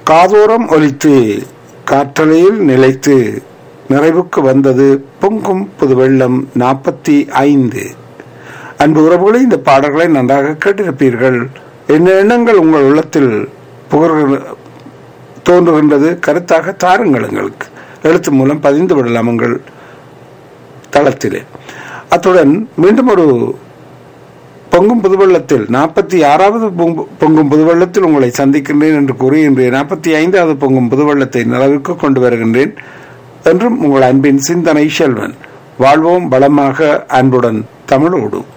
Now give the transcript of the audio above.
காதோரம் ஒலித்து காற்றலையில் நிலைத்து நிறைவுக்கு வந்தது பொங்கும் புது வெள்ளம் நாற்பத்தி ஐந்து அன்பு உறவுகளை இந்த பாடல்களை நன்றாக கேட்டிருப்பீர்கள் என்ன எண்ணங்கள் உங்கள் உள்ளத்தில் புகழ்கிற தோன்றுகின்றது கருத்தாக தாருங்கள் எங்களுக்கு எழுத்து மூலம் பதிந்து விடலாம் உங்கள் தளத்திலே அத்துடன் மீண்டும் ஒரு பொங்கும் புதுவெள்ளத்தில் நாற்பத்தி ஆறாவது பொங்கு- பொங்கும் புதுவெள்ளத்தில் உங்களை சந்திக்கின்றேன் என்று கூறி இன்றைய நாற்பத்தி ஐந்தாவது பொங்கும் புதுவெள்ளத்தை நிலவுக்கு கொண்டு வருகின்றேன் என்றும் உங்கள் அன்பின் சிந்தனை செல்வன் வாழ்வோம் வளமாக அன்புடன் தமிழோடு